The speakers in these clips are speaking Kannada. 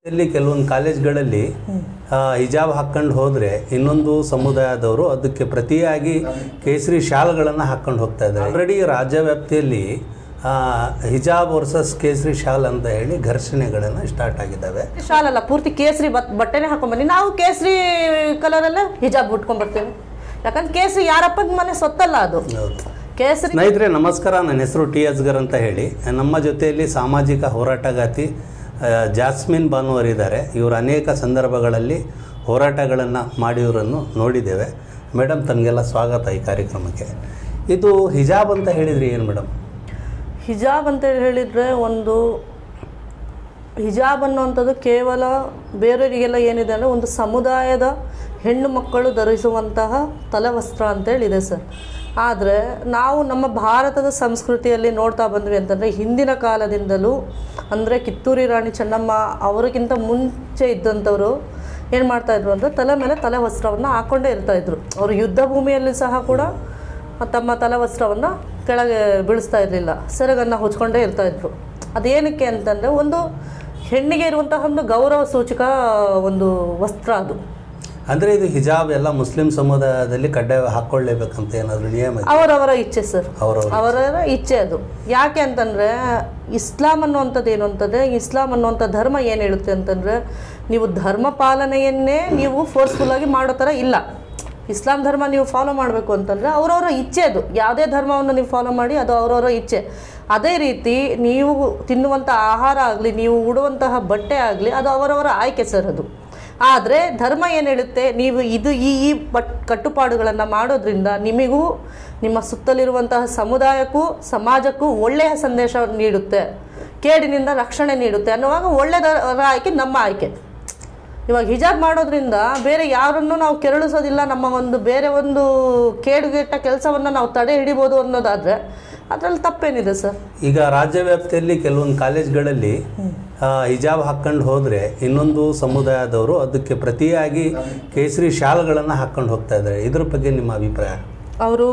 ಇಲ್ಲಿ ಕೆಲವೊಂದು ಕಾಲೇಜ್ಗಳಲ್ಲಿ ಆ, ಹಿಜಾಬ್ ಹಾಕ್ಕೊಂಡು ಹೋದ್ರೆ ಇನ್ನೊಂದು ಸಮುದಾಯದವರು ಅದಕ್ಕೆ ಪ್ರತಿಯಾಗಿ ಕೇಸರಿ ಶಾಲ್ಗಳನ್ನು ಹಾಕ್ಕೊಂಡು ಹೋಗ್ತಾ ಇದ್ದಾರೆ ಆಲ್ರೆಡಿ ರಾಜ್ಯ ವ್ಯಾಪ್ತಿಯಲ್ಲಿ ಆ, ಹಿಜಾಬ್ ವರ್ಸಸ್ ಕೇಸರಿ ಶಾಲ್ ಅಂತ ಹೇಳಿ ಘರ್ಷಣೆಗಳನ್ನು ಸ್ಟಾರ್ಟ್ ಆಗಿದ್ದಾವೆ ಶಾಲ್ ಅಲ್ಲ ಪೂರ್ತಿ ಕೇಸರಿ ಬತ್ ಬಟ್ಟೆನೇ ಹಾಕೊಂಡ್ಬನ್ನಿ ನಾವು ಕೇಸರಿ ಕಲರಲ್ಲೇ ಹಿಜಾಬ್ ಉಟ್ಕೊಂಡ್ಬರ್ತೇವೆ ಯಾಕಂದ್ರೆ ಕೇಸರಿ ಯಾರಪ್ಪನ ಮನೆ ಸೊತ್ತಲ್ಲ ಅದು ಹೌದು ಕೇಸರಿ ಸ್ನೇಹಿತರೆ ನಮಸ್ಕಾರ ನನ್ನ ಹೆಸರು ಟಿ ಅಸ್ಗರ್ ಅಂತ ಹೇಳಿ ನಮ್ಮ ಜೊತೆಯಲ್ಲಿ ಸಾಮಾಜಿಕ ಹೋರಾಟಗಾತಿ ಆ, ಜಾಸ್ಮಿನ್ ಬಾನುವರ್ ಇದ್ದಾರೆ ಇವರು ಅನೇಕ ಸಂದರ್ಭಗಳಲ್ಲಿ ಹೋರಾಟಗಳನ್ನು ಮಾಡಿಯವರನ್ನು ನೋಡಿದ್ದೇವೆ ಮೇಡಮ್ ತಮಗೆಲ್ಲ ಸ್ವಾಗತ ಈ ಕಾರ್ಯಕ್ರಮಕ್ಕೆ ಇದು ಹಿಜಾಬ್ ಅಂತ ಹೇಳಿದ್ರಿ ಏನು ಮೇಡಮ್ ಹಿಜಾಬ್ ಅಂತ ಹೇಳಿದರೆ ಒಂದು ಹಿಜಾಬ್ ಅನ್ನುವಂಥದ್ದು ಕೇವಲ ಬೇರೆಯವರಿಗೆಲ್ಲ ಏನಿದೆ ಅಂದರೆ ಒಂದು ಸಮುದಾಯದ ಹೆಣ್ಣು ಮಕ್ಕಳು ಧರಿಸುವಂತಹ ತಲೆವಸ್ತ್ರ ಅಂತೇಳಿದೆ ಸರ್ ಆದರೆ ನಾವು ನಮ್ಮ ಭಾರತದ ಸಂಸ್ಕೃತಿಯಲ್ಲಿ ನೋಡ್ತಾ ಬಂದ್ವಿ ಅಂತಂದರೆ ಹಿಂದಿನ ಕಾಲದಿಂದಲೂ ಅಂದರೆ ಕಿತ್ತೂರಿ ರಾಣಿ ಚೆನ್ನಮ್ಮ ಅವರಿಗಿಂತ ಮುಂಚೆ ಇದ್ದಂಥವರು ಏನು ಮಾಡ್ತಾಯಿದ್ರು ಅಂದರೆ ತಲೆ ಮೇಲೆ ತಲೆ ವಸ್ತ್ರವನ್ನು ಹಾಕ್ಕೊಂಡೇ ಇರ್ತಾಯಿದ್ರು ಅವರು ಯುದ್ಧ ಭೂಮಿಯಲ್ಲಿ ಸಹ ಕೂಡ ತಮ್ಮ ತಲೆವಸ್ತ್ರವನ್ನು ಕೆಳಗೆ ಬೀಳಿಸ್ತಾ ಇರಲಿಲ್ಲ ಸೆರಗನ್ನು ಹೊಚ್ಕೊಂಡೇ ಇರ್ತಾಯಿದ್ರು ಅದೇನಕ್ಕೆ ಅಂತಂದರೆ ಒಂದು ಹೆಣ್ಣಿಗೆ ಇರುವಂತಹ ಒಂದು ಗೌರವ ಸೂಚಕ ಒಂದು ವಸ್ತ್ರ ಅದು ಅಂದರೆ ಇದು ಹಿಜಾಬ್ ಎಲ್ಲ ಮುಸ್ಲಿಂ ಸಮುದಾಯದಲ್ಲಿ ಕಡ್ಡಾಯ ಹಾಕ್ಕೊಳ್ಳೇಬೇಕಂತ ಏನಾದರೂ ನಿಯಮ ಇದೆ ಅವರವರ ಇಚ್ಛೆ ಸರ್ ಅವರವರ ಅವರ ಇಚ್ಛೆ ಅದು ಯಾಕೆ ಅಂತಂದರೆ ಇಸ್ಲಾಂ ಅನ್ನುವಂಥದ್ದು ಏನು ಅಂತಂದರೆ ಇಸ್ಲಾಂ ಅನ್ನುವಂಥ ಧರ್ಮ ಏನು ಹೇಳುತ್ತೆ ಅಂತಂದರೆ ನೀವು ಧರ್ಮ ಪಾಲನೆಯನ್ನೇ ನೀವು ಫೋರ್ಸ್ಫುಲ್ಲಾಗಿ ಮಾಡೋ ಥರ ಇಲ್ಲ ಇಸ್ಲಾಂ ಧರ್ಮ ನೀವು ಫಾಲೋ ಮಾಡಬೇಕು ಅಂತಂದರೆ ಅವರವರ ಇಚ್ಛೆ ಅದು ಯಾವುದೇ ಧರ್ಮವನ್ನು ನೀವು ಫಾಲೋ ಮಾಡಿ ಅದು ಅವರವರ ಇಚ್ಛೆ ಅದೇ ರೀತಿ ನೀವು ತಿನ್ನುವಂಥ ಆಹಾರ ಆಗಲಿ ನೀವು ಉಡುವಂತಹ ಬಟ್ಟೆ ಆಗಲಿ ಅದು ಅವರವರ ಆಯ್ಕೆ ಸರ್ ಅದು ಆದರೆ ಧರ್ಮ ಏನು ಹೇಳುತ್ತೆ ನೀವು ಇದು ಈ ಈ ಬಟ್ ಕಟ್ಟುಪಾಡುಗಳನ್ನು ಮಾಡೋದ್ರಿಂದ ನಿಮಗೂ ನಿಮ್ಮ ಸುತ್ತಲಿರುವಂತಹ ಸಮುದಾಯಕ್ಕೂ ಸಮಾಜಕ್ಕೂ ಒಳ್ಳೆಯ ಸಂದೇಶ ನೀಡುತ್ತೆ ಕೇಡಿನಿಂದ ರಕ್ಷಣೆ ನೀಡುತ್ತೆ ಅನ್ನುವಾಗ ಒಳ್ಳೆಯದರ ಆಯ್ಕೆ ನಮ್ಮ ಆಯ್ಕೆ ಇವಾಗ ಹಿಜಾಬ್ ಮಾಡೋದ್ರಿಂದ ಬೇರೆ ಯಾರನ್ನೂ ನಾವು ಕೆರಳಿಸೋದಿಲ್ಲ ನಮ್ಮ ಒಂದು ಬೇರೆ ಒಂದು ಕೇಡುಗೆಟ್ಟ ಕೆಲಸವನ್ನು ನಾವು ತಡೆ ಹಿಡಿಬೋದು ಅನ್ನೋದಾದರೆ ಅದರಲ್ಲಿ ತಪ್ಪೇನಿದೆ ಸರ್ ಈಗ ರಾಜ್ಯ ವ್ಯಾಪ್ತಿಯಲ್ಲಿ ಕೆಲವೊಂದು ಕಾಲೇಜ್ಗಳಲ್ಲಿ ಆ, ಹಿಜಾಬ್ ಹಾಕ್ಕೊಂಡು ಹೋದ್ರೆ ಇನ್ನೊಂದು ಸಮುದಾಯದವರು ಅದಕ್ಕೆ ಪ್ರತಿಯಾಗಿ ಕೇಸರಿ ಶಾಲ್ಗಳನ್ನು ಹಾಕ್ಕೊಂಡು ಹೋಗ್ತಾ ಇದ್ದಾರೆ ಇದ್ರ ಬಗ್ಗೆ ನಿಮ್ಮ ಅಭಿಪ್ರಾಯ ಅವರು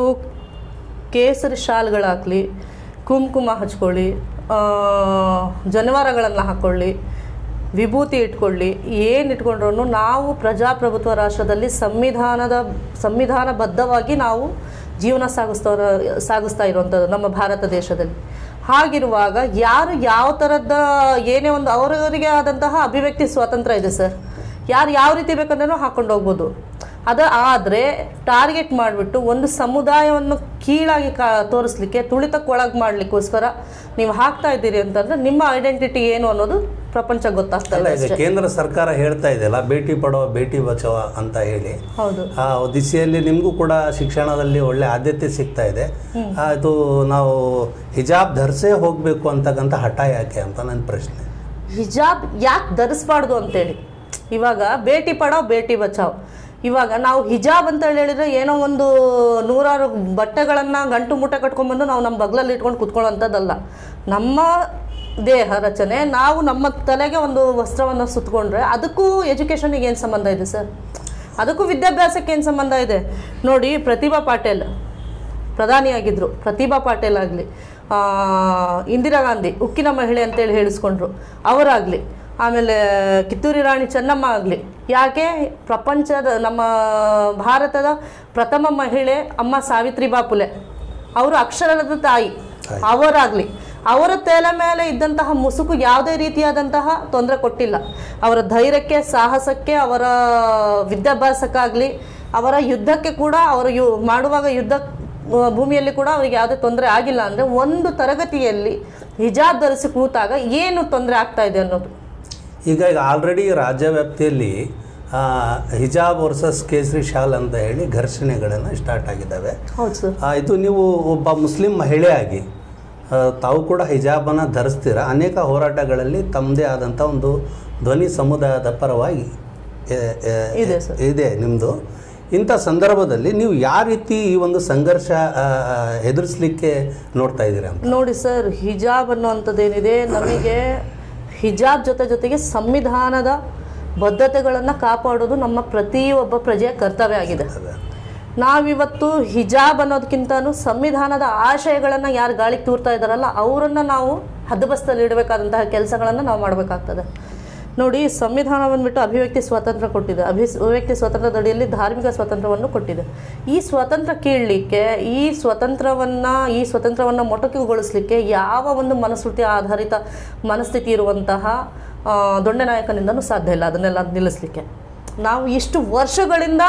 ಕೇಸರಿ ಶಾಲ್ಗಳಾಗಲಿ ಕುಂಕುಮ ಹಚ್ಕೊಳ್ಳಿ ಆ, ಜನವಾರಗಳನ್ನು ಹಾಕ್ಕೊಳ್ಳಿ ವಿಭೂತಿ ಇಟ್ಕೊಳ್ಳಿ ಏನು ಇಟ್ಕೊಂಡ್ರು ನಾವು ಪ್ರಜಾಪ್ರಭುತ್ವ ರಾಷ್ಟ್ರದಲ್ಲಿ ಸಂವಿಧಾನದ ಸಂವಿಧಾನಬದ್ಧವಾಗಿ ನಾವು ಜೀವನ ಸಾಗಿಸ್ತಾ ಸಾಗಿಸ್ತಾ ಇರುವಂಥದ್ದು ನಮ್ಮ ಭಾರತ ದೇಶದಲ್ಲಿ ಹಾಗಿರುವಾಗ ಯಾರು ಯಾವ ಥರದ ಏನೇ ಒಂದು ಅವರವರಿಗೆ ಆದಂತಹ ಅಭಿವ್ಯಕ್ತಿ ಸ್ವಾತಂತ್ರ್ಯ ಇದೆ ಸರ್ ಯಾರು ಯಾವ ರೀತಿ ಬೇಕಂದ್ರೂ ಹಾಕೊಂಡು ಹೋಗ್ಬೋದು ಅದ ಆದರೆ ಟಾರ್ಗೆಟ್ ಮಾಡಿಬಿಟ್ಟು ಒಂದು ಸಮುದಾಯವನ್ನು ಕೀಳಾಗಿ ಕಾ ತೋರಿಸ್ಲಿಕ್ಕೆ ತುಳಿತಕ್ಕೊಳಗೆ ಮಾಡಲಿಕ್ಕೋಸ್ಕರ ನೀವು ಹಾಕ್ತಾ ಇದ್ದೀರಿ ಅಂತಂದ್ರೆ ನಿಮ್ಮ ಐಡೆಂಟಿಟಿ ಏನು ಅನ್ನೋದು ಪ್ರಪಂಚ ಗೊತ್ತಾಗ್ತಾ ಅಲ್ಲ ಇದೆ ಈಗ ಕೇಂದ್ರ ಸರ್ಕಾರ ಹೇಳ್ತಾ ಇದೆಯಲ್ಲ ಬೇಟಿ ಪಡೋ ಬೇಟಿ ಬಚಾವ ಅಂತ ಹೇಳಿ ಹೌದು ಆ ದಿಸೆಯಲ್ಲಿ ನಿಮಗೂ ಕೂಡ ಶಿಕ್ಷಣದಲ್ಲಿ ಒಳ್ಳೆ ಆದ್ಯತೆ ಸಿಗ್ತಾ ಇದೆ ಆ, ಇದು ನಾವು ಹಿಜಾಬ್ ಧರಿಸೇ ಹೋಗಬೇಕು ಅಂತಕ್ಕಂಥ ಹಠ ಯಾಕೆ ಅಂತ ನನ್ನ ಪ್ರಶ್ನೆ ಹಿಜಾಬ್ ಯಾಕೆ ಧರಿಸ್ಬಾರ್ದು ಅಂತೇಳಿ ಇವಾಗ ಬೇಟಿ ಪಡಾವ್ ಬೇಟಿ ಬಚಾವ್ ಇವಾಗ ನಾವು ಹಿಜಾಬ್ ಅಂತ ಹೇಳಿದ್ರೆ ಏನೋ ಒಂದು ನೂರಾರು ಬಟ್ಟೆಗಳನ್ನು ಗಂಟು ಮುಟ್ಟೆ ಕಟ್ಕೊಂಡ್ಬಂದು ನಾವು ನಮ್ಮ ಬಗ್ಲಲ್ಲಿ ಇಟ್ಕೊಂಡು ಕುತ್ಕೊಳ್ಳೋಂಥದ್ದಲ್ಲ ನಮ್ಮ ದೇಹ ರಚನೆ ನಾವು ನಮ್ಮ ತಲೆಗೆ ಒಂದು ವಸ್ತ್ರವನ್ನು ಸುತ್ತಕೊಂಡ್ರೆ ಅದಕ್ಕೂ ಎಜುಕೇಷನಿಗೆ ಏನು ಸಂಬಂಧ ಇದೆ ಸರ್ ಅದಕ್ಕೂ ವಿದ್ಯಾಭ್ಯಾಸಕ್ಕೆ ಏನು ಸಂಬಂಧ ಇದೆ ನೋಡಿ ಪ್ರತಿಭಾ ಪಾಟೀಲ್ ಪ್ರಧಾನಿಯಾಗಿದ್ದರು ಪ್ರತಿಭಾ ಪಾಟೀಲ್ ಆಗಲಿ ಇಂದಿರಾ ಗಾಂಧಿ ಉಕ್ಕಿನ ಮಹಿಳೆ ಅಂತೇಳಿ ಹೇಳಿಸ್ಕೊಂಡ್ರು ಅವರಾಗಲಿ ಆಮೇಲೆ ಕಿತ್ತೂರಿ ರಾಣಿ ಚೆನ್ನಮ್ಮ ಆಗಲಿ ಯಾಕೆ ಪ್ರಪಂಚದ ನಮ್ಮ ಭಾರತದ ಪ್ರಥಮ ಮಹಿಳೆ ಅಮ್ಮ ಸಾವಿತ್ರಿಬಾ ಪುಲೆ ಅವರು ಅಕ್ಷರದ ತಾಯಿ ಅವರಾಗಲಿ ಅವರ ತಲೆ ಮೇಲೆ ಇದ್ದಂತಹ ಮುಸುಕು ಯಾವುದೇ ರೀತಿಯಾದಂತಹ ತೊಂದರೆ ಕೊಟ್ಟಿಲ್ಲ ಅವರ ಧೈರ್ಯಕ್ಕೆ ಸಾಹಸಕ್ಕೆ ಅವರ ವಿದ್ಯಾಭ್ಯಾಸಕ್ಕಾಗಲಿ ಅವರ ಯುದ್ಧಕ್ಕೆ ಕೂಡ ಅವರು ಯು ಮಾಡುವಾಗ ಯುದ್ಧ ಆ, ಭೂಮಿಯಲ್ಲಿ ಕೂಡ ಅವರಿಗೆ ಯಾವುದೇ ತೊಂದರೆ ಆಗಿಲ್ಲ ಅಂದರೆ ಒಂದು ತರಗತಿಯಲ್ಲಿ ಹಿಜಾಬ್ ಧರಿಸಿ ಕೂತಾಗ ಏನು ತೊಂದರೆ ಆಗ್ತಾ ಇದೆ ಅನ್ನೋದು ಈಗ ಈಗ ಆಲ್ರೆಡಿ ರಾಜ್ಯ ವ್ಯಾಪ್ತಿಯಲ್ಲಿ ಆ, ಹಿಜಾಬ್ ವರ್ಸಸ್ ಕೇಸರಿ ಶಾಲ್ ಅಂತ ಹೇಳಿ ಘರ್ಷಣೆಗಳನ್ನು ಸ್ಟಾರ್ಟ್ ಆಗಿದ್ದಾವೆ ಹೌದು ಸರ್ ಆ, ಇದು ನೀವು ಒಬ್ಬ ಮುಸ್ಲಿಂ ಮಹಿಳೆಯಾಗಿ ಆ, ತಾವು ಕೂಡ ಹಿಜಾಬನ್ನು ಧರಿಸ್ತೀರ ಅನೇಕ ಹೋರಾಟಗಳಲ್ಲಿ ತಮ್ಮದೇ ಆದಂಥ ಒಂದು ಧ್ವನಿ ಸಮುದಾಯದ ಪರವಾಗಿ ಎ- ಎ- ಇದೆ ಸರ್. ಇದೆ ನಿಮ್ಮದು ಇಂಥ ಸಂದರ್ಭದಲ್ಲಿ ನೀವು ಯಾವ ರೀತಿ ಈ ಒಂದು ಸಂಘರ್ಷ ಆ, ಆ, ಎದುರಿಸ್ಲಿಕ್ಕೆ ನೋಡ್ತಾ ಇದ್ದೀರಾ ಅಂತ ನೋಡಿ ಸರ್ ಹಿಜಾಬ್ ಅನ್ನುವಂಥದ್ದೇನಿದೆ ನಮಗೆ ಹಿಜಾಬ್ ಜೊತೆ ಜೊತೆಗೆ ಸಂವಿಧಾನದ ಬದ್ಧತೆಗಳನ್ನು ಕಾಪಾಡೋದು ನಮ್ಮ ಪ್ರತಿಯೊಬ್ಬ ಪ್ರಜೆಯ ಕರ್ತವ್ಯ ಆಗಿದೆ ನಾವಿವತ್ತು ಹಿಜಾಬ್ ಅನ್ನೋದಕ್ಕಿಂತನೂ ಸಂವಿಧಾನದ ಆಶಯಗಳನ್ನು ಯಾರು ಗಾಳಿಗೆ ತೂರ್ತಾ ಇದ್ದಾರಲ್ಲ ಅವರನ್ನು ನಾವು ಹದ್ದುಬಸ್ತಲ್ಲಿ ಇಡಬೇಕಾದಂತಹ ಕೆಲಸಗಳನ್ನು ನಾವು ಮಾಡಬೇಕಾಗ್ತದೆ ನೋಡಿ ಸಂವಿಧಾನ ಬಂದ್ಬಿಟ್ಟು ಅಭಿವ್ಯಕ್ತಿ ಸ್ವಾತಂತ್ರ್ಯ ಕೊಟ್ಟಿದೆ ಅಭಿ ಅಭಿವ್ಯಕ್ತಿ ಸ್ವಾತಂತ್ರ್ಯದ ಅಡಿಯಲ್ಲಿ ಧಾರ್ಮಿಕ ಸ್ವಾತಂತ್ರ್ಯವನ್ನು ಕೊಟ್ಟಿದೆ ಈ ಸ್ವಾತಂತ್ರ್ಯ ಕೀಳಲಿಕ್ಕೆ ಈ ಸ್ವತಂತ್ರವನ್ನು ಈ ಸ್ವತಂತ್ರವನ್ನು ಮೊಟಕುಗೊಳಿಸಲಿಕ್ಕೆ ಯಾವ ಒಂದು ಮನಸ್ಮೃತಿ ಆಧಾರಿತ ಮನಸ್ಥಿತಿ ಇರುವಂತಹ ಆ, ದೊಡ್ಡ ನಾಯಕನಿಂದನೂ ಸಾಧ್ಯ ಇಲ್ಲ ಅದನ್ನೆಲ್ಲ ನಿಲ್ಲಿಸಲಿಕ್ಕೆ ನಾವು ಇಷ್ಟು ವರ್ಷಗಳಿಂದ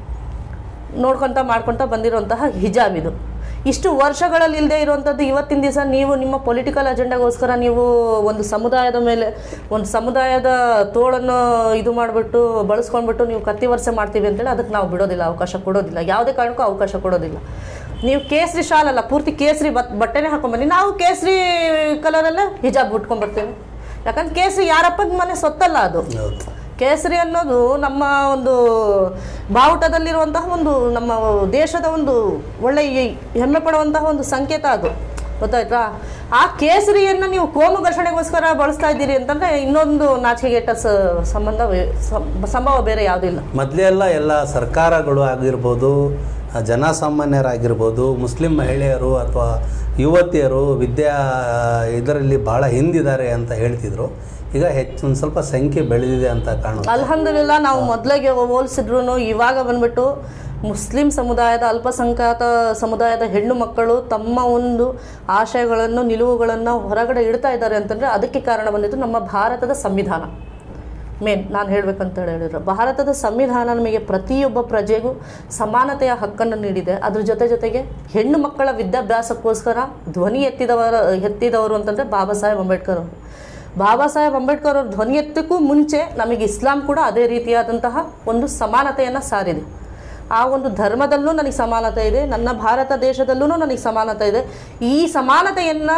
ನೋಡ್ಕೊತ ಮಾಡ್ಕೊತ ಬಂದಿರುವಂತಹ ಹಿಜಾಬ್ ಇದು ಇಷ್ಟು ವರ್ಷಗಳಲ್ಲಿ ಇಲ್ಲದೆ ಇರುವಂಥದ್ದು ಇವತ್ತಿನ ದಿವಸ ನೀವು ನಿಮ್ಮ ಪೊಲಿಟಿಕಲ್ ಅಜೆಂಡಾಗೋಸ್ಕರ ನೀವು ಒಂದು ಸಮುದಾಯದ ಮೇಲೆ ಒಂದು ಸಮುದಾಯದ ತೋಳನ್ನು ಇದು ಮಾಡಿಬಿಟ್ಟು ಬಳಸ್ಕೊಂಡ್ಬಿಟ್ಟು ನೀವು ಕತ್ತಿ ವರ್ಷ ಮಾಡ್ತೀವಿ ಅಂತೇಳಿ ಅದಕ್ಕೆ ನಾವು ಬಿಡೋದಿಲ್ಲ ಅವಕಾಶ ಕೊಡೋದಿಲ್ಲ ಯಾವುದೇ ಕಾರಣಕ್ಕೂ ಅವಕಾಶ ಕೊಡೋದಿಲ್ಲ ನೀವು ಕೇಸರಿ ಶಾಲ್ ಅಲ್ಲ ಪೂರ್ತಿ ಕೇಸರಿ ಬತ್ ಬಟ್ಟೆನೇ ಹಾಕೊಂಡ್ಬನ್ನಿ ನಾವು ಕೇಸರಿ ಕಲರಲ್ಲೇ ಹಿಜಾಬ್ ಉಟ್ಕೊಂಡ್ಬರ್ತೀವಿ ಯಾಕಂದ್ರೆ ಕೇಸರಿ ಯಾರಪ್ಪನ ಮನೆ ಸೊತ್ತಲ್ಲ ಅದು ಹೌದು ಕೇಸರಿ ಅನ್ನೋದು ನಮ್ಮ ಒಂದು ಬಾವುಟದಲ್ಲಿರುವಂತಹ ಒಂದು ನಮ್ಮ ದೇಶದ ಒಂದು ಒಳ್ಳೆ ಈ- ಹೆಮ್ಮೆ ಪಡುವಂತಹ ಒಂದು ಸಂಕೇತ ಅದು ಗೊತ್ತಾಯ್ತಾ ಆ ಕೇಸರಿಯನ್ನು ನೀವು ಕೋಮು ಘರ್ಷಣೆಗೋಸ್ಕರ ಬಳಸ್ತಾ ಇದ್ದೀರಿ ಅಂತಂದ್ರೆ ಇನ್ನೊಂದು ನಾಚಿಕೆಗೆಟ್ಟ ಸ- ಸಂಬಂಧ ವೇ- ಸಂ- ಸಂಭವ ಬೇರೆ ಯಾವುದಿಲ್ಲ ಮೊದಲೆಲ್ಲ ಎಲ್ಲ ಸರ್ಕಾರಗಳು ಆಗಿರ್ಬೋದು ಆ, ಜನಸಾಮಾನ್ಯರಾಗಿರ್ಬೋದು ಮುಸ್ಲಿಂ ಮಹಿಳೆಯರು ಅಥವಾ ಯುವತಿಯರು ವಿದ್ಯಾ ಇದರಲ್ಲಿ ಬಹಳ ಹಿಂದಿದ್ದಾರೆ ಅಂತ ಹೇಳ್ತಿದ್ರು ಈಗ ಹೆಚ್ಚು ಒಂದು ಸ್ವಲ್ಪ ಸಂಖ್ಯೆ ಬೆಳೆದಿದೆ ಅಂತ ಕಾಣುತ್ತೆ ಅಲ್ಹಮ್ದುಲಿಲ್ಲ ನಾವು ಮೊದಲಿಗೆ ಹೋಲಿಸಿದ್ರು ಇವಾಗ ಬಂದ್ಬಿಟ್ಟು ಮುಸ್ಲಿಂ ಸಮುದಾಯದ ಅಲ್ಪಸಂಖ್ಯಾತ ಸಮುದಾಯದ ಹೆಣ್ಣು ಮಕ್ಕಳು ತಮ್ಮ ಒಂದು ಆಶಯಗಳನ್ನು ನಿಲುವುಗಳನ್ನು ಹೊರಗಡೆ ಇಡ್ತಾ ಇದ್ದಾರೆ ಅಂತಂದರೆ ಅದಕ್ಕೆ ಕಾರಣ ಬಂದಿದ್ದು ನಮ್ಮ ಭಾರತದ ಸಂವಿಧಾನ ಮೇನ್ ನಾನು ಹೇಳ್ಬೇಕಂತ ಹೇಳಿದ್ರೆ ಭಾರತದ ಸಂವಿಧಾನ ನಮಗೆ ಪ್ರತಿಯೊಬ್ಬ ಪ್ರಜೆಗೂ ಸಮಾನತೆಯ ಹಕ್ಕನ್ನು ನೀಡಿದೆ ಅದ್ರ ಜೊತೆ ಜೊತೆಗೆ ಹೆಣ್ಣು ಮಕ್ಕಳ ವಿದ್ಯಾಭ್ಯಾಸಕ್ಕೋಸ್ಕರ ಧ್ವನಿ ಎತ್ತಿದವರ ಎತ್ತಿದವರು ಅಂತಂದರೆ ಬಾಬಾ ಸಾಹೇಬ್ ಅಂಬೇಡ್ಕರ್ ಅವರು ಬಾಬಾ ಸಾಹೇಬ್ ಅಂಬೇಡ್ಕರ್ ಅವ್ರ ಧ್ವನಿ ಎತ್ತಕ್ಕೂ ಮುಂಚೆ ನಮಗೆ ಇಸ್ಲಾಂ ಕೂಡ ಅದೇ ರೀತಿಯಾದಂತಹ ಒಂದು ಸಮಾನತೆಯನ್ನು ಸಾರಿದೆ ಆ ಒಂದು ಧರ್ಮದಲ್ಲೂ ನನಗೆ ಸಮಾನತೆ ಇದೆ ನನ್ನ ಭಾರತ ದೇಶದಲ್ಲೂ ನನಗೆ ಸಮಾನತೆ ಇದೆ ಈ ಸಮಾನತೆಯನ್ನು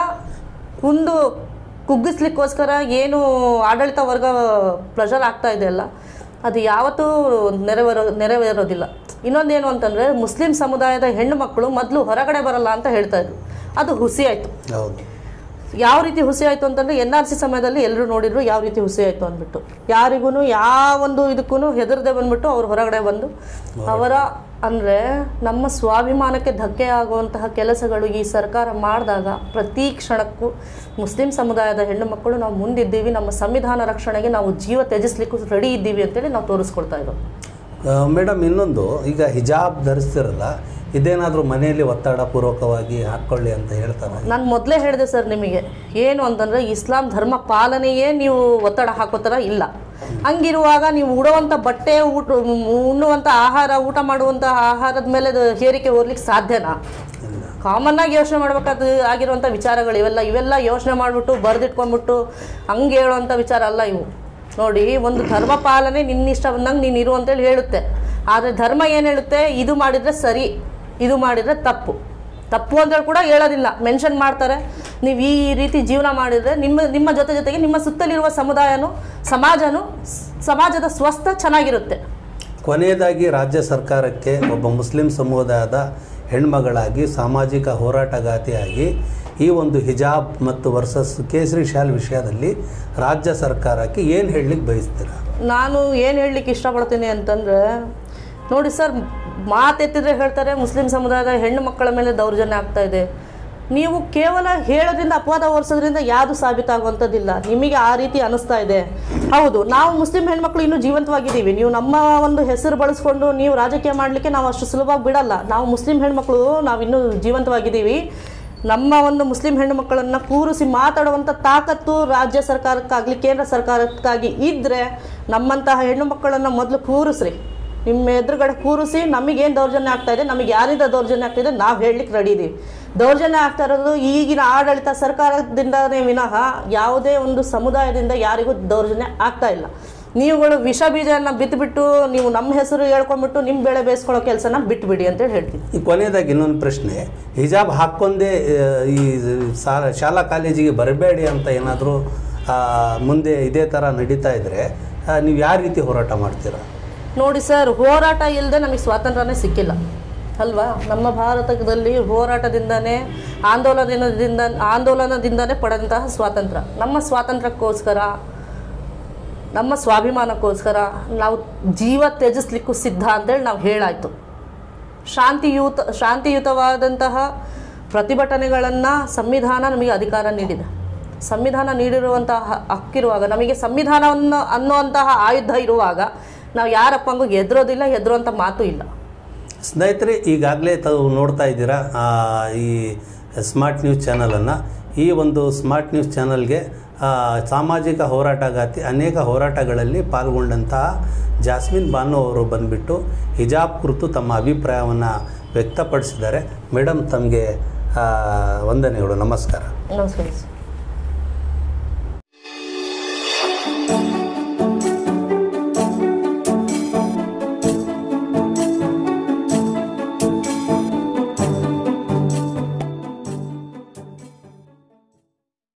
ಕುಂದು ಕುಗ್ಗಿಸ್ಲಿಕ್ಕೋಸ್ಕರ ಏನು ಆಡಳಿತ ವರ್ಗ ಪ್ರೆಷರ್ ಆಗ್ತಾ ಇದೆ ಅಲ್ಲ ಅದು ಯಾವತ್ತೂ ನೆರವೇರೋ ನೆರವೇರೋದಿಲ್ಲ ಇನ್ನೊಂದೇನು ಅಂತಂದರೆ ಮುಸ್ಲಿಂ ಸಮುದಾಯದ ಹೆಣ್ಣು ಮಕ್ಕಳು ಮೊದಲು ಹೊರಗಡೆ ಬರಲ್ಲ ಅಂತ ಹೇಳ್ತಾ ಇದ್ರು ಅದು ಹುಸಿ ಆಯಿತು ಹೌದು ಯಾವ ರೀತಿ ಹುಸಿ ಆಯಿತು ಅಂತಂದರೆ ಎನ್ ಆರ್ ಸಿ ಸಮಯದಲ್ಲಿ ಎಲ್ಲರೂ ನೋಡಿದ್ರು ಯಾವ ರೀತಿ ಹುಸಿ ಆಯಿತು ಅಂದ್ಬಿಟ್ಟು ಯಾರಿಗೂ ಯಾವೊಂದು ಇದಕ್ಕೂ ಹೆದರದೆ ಬಂದ್ಬಿಟ್ಟು ಅವ್ರು ಹೊರಗಡೆ ಬಂದು ಅವರ ಅಂದರೆ ನಮ್ಮ ಸ್ವಾಭಿಮಾನಕ್ಕೆ ಧಕ್ಕೆ ಆಗುವಂತಹ ಕೆಲಸಗಳು ಈ ಸರ್ಕಾರ ಮಾಡಿದಾಗ ಪ್ರತಿ ಕ್ಷಣಕ್ಕೂ ಮುಸ್ಲಿಂ ಸಮುದಾಯದ ಹೆಣ್ಣು ಮಕ್ಕಳು ನಾವು ಮುಂದಿದ್ದೀವಿ ನಮ್ಮ ಸಂವಿಧಾನ ರಕ್ಷಣೆಗೆ ನಾವು ಜೀವ ತ್ಯಜಿಸ್ಲಿಕ್ಕೂ ರೆಡಿ ಇದ್ದೀವಿ ಅಂತೇಳಿ ನಾವು ತೋರಿಸ್ಕೊಡ್ತಾ ಇರೋದು ಮೇಡಮ್ ಇನ್ನೊಂದು ಈಗ ಹಿಜಾಬ್ ಧರಿಸ್ತಿರಲ್ಲ ಇದೇನಾದರೂ ಮನೆಯಲ್ಲಿ ಒತ್ತಡ ಪೂರ್ವಕವಾಗಿ ಹಾಕ್ಕೊಳ್ಳಿ ಅಂತ ಹೇಳ್ತಾರೆ ನಾನು ಮೊದಲೇ ಹೇಳಿದೆ ಸರ್ ನಿಮಗೆ ಏನು ಅಂತಂದರೆ ಇಸ್ಲಾಂ ಧರ್ಮ ಪಾಲನೆಯೇ ನೀವು ಒತ್ತಡ ಹಾಕೋತರ ಇಲ್ಲ ಹಂಗಿರುವಾಗ ನೀವು ಉಡುವಂಥ ಬಟ್ಟೆ ಊಟ ಉಣ್ಣುವಂಥ ಆಹಾರ ಊಟ ಮಾಡುವಂಥ ಆಹಾರದ ಮೇಲೆ ಅದು ಹೇರಿಕೆ ಓರ್ಲಿಕ್ಕೆ ಸಾಧ್ಯನಾ ಇಲ್ಲ ಕಾಮನ್ ಆಗಿ ಯೋಚನೆ ಮಾಡ್ಬೇಕಾದ ಆಗಿರುವಂಥ ವಿಚಾರಗಳು ಇವೆಲ್ಲ ಇವೆಲ್ಲ ಯೋಚನೆ ಮಾಡಿಬಿಟ್ಟು ಬರೆದಿಟ್ಕೊಂಡ್ಬಿಟ್ಟು ಹಂಗೆ ಹೇಳುವಂಥ ವಿಚಾರ ಅಲ್ಲ ಇವು ನೋಡಿ ಒಂದು ಧರ್ಮ ಪಾಲನೆ ನಿನ್ನ ಇಷ್ಟ ಬಂದಂಗೆ ನೀನು ಇರು ಅಂತೇಳಿ ಹೇಳುತ್ತೆ ಆದರೆ ಧರ್ಮ ಏನು ಹೇಳುತ್ತೆ ಇದು ಮಾಡಿದರೆ ಸರಿ ಇದು ಮಾಡಿದರೆ ತಪ್ಪು ತಪ್ಪು ಅಂತೇಳಿ ಕೂಡ ಹೇಳೋದಿಲ್ಲ ಮೆನ್ಷನ್ ಮಾಡ್ತಾರೆ ನೀವು ಈ ರೀತಿ ಜೀವನ ಮಾಡಿದರೆ ನಿಮ್ಮ ನಿಮ್ಮ ಜೊತೆ ಜೊತೆಗೆ ನಿಮ್ಮ ಸುತ್ತಲಿರುವ ಸಮುದಾಯನೂ ಸಮಾಜನೂ ಸ್- ಸಮಾಜದ ಸ್ವಸ್ಥ ಚೆನ್ನಾಗಿರುತ್ತೆ ಕೊನೆಯದಾಗಿ ರಾಜ್ಯ ಸರ್ಕಾರಕ್ಕೆ ಒಬ್ಬ ಮುಸ್ಲಿಂ ಸಮುದಾಯದ ಹೆಣ್ಮಗಳಾಗಿ ಸಾಮಾಜಿಕ ಹೋರಾಟಗಾತಿಯಾಗಿ ಈ ಒಂದು ಹಿಜಾಬ್ ಮತ್ತು ವರ್ಸಸ್ ಕೇಸರಿ ಶಾಲ್ ವಿಷಯದಲ್ಲಿ ರಾಜ್ಯ ಸರ್ಕಾರಕ್ಕೆ ಏನು ಹೇಳಲಿಕ್ಕೆ ಬಯಸ್ತೀರಾ ನಾನು ಏನು ಹೇಳಲಿಕ್ಕೆ ಇಷ್ಟಪಡ್ತೀನಿ ಅಂತಂದರೆ ನೋಡಿ ಸರ್ ಮಾತೆತ್ತಿದ್ರೆ ಹೇಳ್ತಾರೆ ಮುಸ್ಲಿಂ ಸಮುದಾಯದ ಹೆಣ್ಣು ಮಕ್ಕಳ ಮೇಲೆ ದೌರ್ಜನ್ಯ ಆಗ್ತಾ ಇದೆ ನೀವು ಕೇವಲ ಹೇಳೋದ್ರಿಂದ ಅಪವಾದ ಹೊರಿಸೋದ್ರಿಂದ ಯಾವುದು ಸಾಬೀತಾಗುವಂಥದ್ದಿಲ್ಲ ನಿಮಗೆ ಆ ರೀತಿ ಅನಿಸ್ತಾ ಇದೆ ಹೌದು ನಾವು ಮುಸ್ಲಿಂ ಹೆಣ್ಮಕ್ಳು ಇನ್ನೂ ಜೀವಂತವಾಗಿದ್ದೀವಿ ನೀವು ನಮ್ಮ ಒಂದು ಹೆಸರು ಬಳಸ್ಕೊಂಡು ನೀವು ರಾಜಕೀಯ ಮಾಡಲಿಕ್ಕೆ ನಾವು ಅಷ್ಟು ಸುಲಭವಾಗಿ ಬಿಡಲ್ಲ ನಾವು ಮುಸ್ಲಿಂ ಹೆಣ್ಮಕ್ಳು ನಾವು ಇನ್ನೂ ಜೀವಂತವಾಗಿದ್ದೀವಿ ನಮ್ಮ ಒಂದು ಮುಸ್ಲಿಂ ಹೆಣ್ಣು ಮಕ್ಕಳನ್ನು ಕೂರಿಸಿ ಮಾತಾಡುವಂಥ ತಾಕತ್ತು ರಾಜ್ಯ ಸರ್ಕಾರಕ್ಕಾಗಲಿ ಕೇಂದ್ರ ಸರ್ಕಾರಕ್ಕಾಗಿ ಇದ್ದರೆ ನಮ್ಮಂತಹ ಹೆಣ್ಣು ಮಕ್ಕಳನ್ನು ಮೊದಲು ಕೂರಿಸ್ರಿ ನಿಮ್ಮ ಎದುರುಗಡೆ ಕೂರಿಸಿ ನಮಗೇನು ದೌರ್ಜನ್ಯ ಆಗ್ತಾ ಇದೆ ನಮಗೆ ಯಾರಿಂದ ದೌರ್ಜನ್ಯ ಆಗ್ತಿದೆ ನಾವು ಹೇಳಲಿಕ್ಕೆ ರೆಡಿ ಇದ್ದೀವಿ ದೌರ್ಜನ್ಯ ಆಗ್ತಾ ಇರೋದು ಈಗಿನ ಆಡಳಿತ ಸರ್ಕಾರದಿಂದನೇ ವಿನಃ ಯಾವುದೇ ಒಂದು ಸಮುದಾಯದಿಂದ ಯಾರಿಗೂ ದೌರ್ಜನ್ಯ ಆಗ್ತಾ ಇಲ್ಲ ನೀವುಗಳು ವಿಷ ಬೀಜನ ಬಿತ್ತುಬಿಟ್ಟು ನೀವು ನಮ್ಮ ಹೆಸರು ಹೇಳ್ಕೊಂಡ್ಬಿಟ್ಟು ನಿಮ್ಮ ಬೆಳೆ ಬೇಯಿಸ್ಕೊಳ್ಳೋ ಕೆಲಸನ ಬಿಟ್ಬಿಡಿ ಅಂತೇಳಿ ಹೇಳ್ತೀನಿ ಈ ಕೊನೆಯದಾಗಿ ಇನ್ನೊಂದು ಪ್ರಶ್ನೆ ಹಿಜಾಬ್ ಹಾಕ್ಕೊಂಡೇ ಆ, ಈ ಸಾ- ಶಾಲಾ ಕಾಲೇಜಿಗೆ ಬರಬೇಡಿ ಅಂತ ಏನಾದರೂ ಮುಂದೆ ಇದೇ ಥರ ನಡೀತಾ ಇದ್ದರೆ ನೀವು ಯಾವ ರೀತಿ ಹೋರಾಟ ಮಾಡ್ತೀರಾ ನೋಡಿ ಸರ್ ಹೋರಾಟ ಇಲ್ಲದೆ ನಮಗೆ ಸ್ವಾತಂತ್ರ್ಯನೇ ಸಿಕ್ಕಿಲ್ಲ ಅಲ್ವಾ ನಮ್ಮ ಭಾರತದಲ್ಲಿ ಹೋರಾಟದಿಂದನೇ ಆಂದೋಲನದಿಂದ ಆಂದೋಲನದಿಂದನೇ ಪಡೆದಂತಹ ಸ್ವಾತಂತ್ರ್ಯ ನಮ್ಮ ಸ್ವಾತಂತ್ರ್ಯಕ್ಕೋಸ್ಕರ ನಮ್ಮ ಸ್ವಾಭಿಮಾನಕ್ಕೋಸ್ಕರ ನಾವು ಜೀವ ತ್ಯಜಿಸ್ಲಿಕ್ಕೂ ಸಿದ್ಧ ಅಂತೇಳಿ ನಾವು ಹೇಳಾಯಿತು ಶಾಂತಿಯುತ ಶಾಂತಿಯುತವಾದಂತಹ ಪ್ರತಿಭಟನೆಗಳನ್ನು ಸಂವಿಧಾನ ನಮಗೆ ಅಧಿಕಾರ ನೀಡಿದೆ ಸಂವಿಧಾನ ನೀಡಿರುವಂತಹ ಹ- ಹಕ್ಕಿರುವಾಗ ನಮಗೆ ಸಂವಿಧಾನವನ್ನು ಅನ್ನುವಂತಹ ಆಯುಧ ಇರುವಾಗ ನಾವು ಯಾರಪ್ಪಂಗೂ ಎದುರೋದಿಲ್ಲ ಎದುರುವಂಥ ಮಾತು ಇಲ್ಲ ಸ್ನೇಹಿತರೆ ಈಗಾಗಲೇ ತಾವು ನೋಡ್ತಾ ಇದ್ದೀರಾ ಆ, ಈ ಸ್ಮಾರ್ಟ್ ನ್ಯೂಸ್ ಚಾನಲನ್ನು ಈ ಒಂದು ಸ್ಮಾರ್ಟ್ ನ್ಯೂಸ್ ಚಾನಲ್ಗೆ ಆ, ಸಾಮಾಜಿಕ ಹೋರಾಟಗಾತಿ ಅನೇಕ ಹೋರಾಟಗಳಲ್ಲಿ ಪಾಲ್ಗೊಂಡಂತಹ ಜಾಸ್ಮಿನ್ ಬಾನು ಅವರು ಬಂದುಬಿಟ್ಟು ಹಿಜಾಬ್ ಕುರಿತು ತಮ್ಮ ಅಭಿಪ್ರಾಯವನ್ನು ವ್ಯಕ್ತಪಡಿಸಿದ್ದಾರೆ ಮೇಡಮ್ ತಮಗೆ ವಂದನೆಗಳು ನಮಸ್ಕಾರ ನಮಸ್ಕಾರ ಸರ್